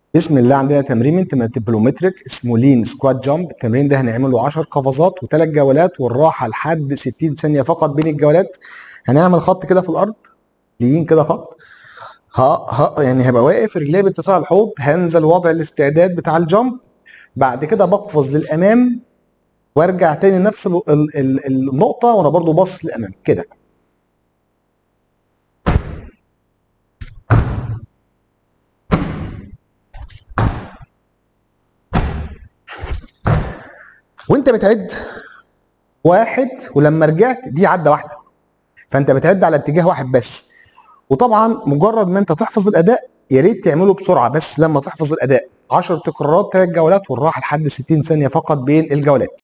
بسم الله عندنا تمرين من بلومتريك اسمه لين سكوات جامب التمرين ده هنعمله 10 قفزات وثلاث جولات والراحه لحد 60 ثانيه فقط بين الجولات هنعمل خط كده في الارض لين كده خط ها ها يعني هبقى واقف رجلي باتساع الحوض هنزل وضع الاستعداد بتاع الجامب بعد كده بقفز للامام وارجع تاني نفس ال- ال- ال- النقطه وانا برضو باصص للامام كده وانت بتعد واحد ولما رجعت دي عده واحده فانت بتعد على اتجاه واحد بس وطبعا مجرد ما انت تحفظ الاداء يا ريت تعمله بسرعه بس لما تحفظ الاداء 10 تكرارات ثلاث جولات والراحه لحد 60 ثانيه فقط بين الجولات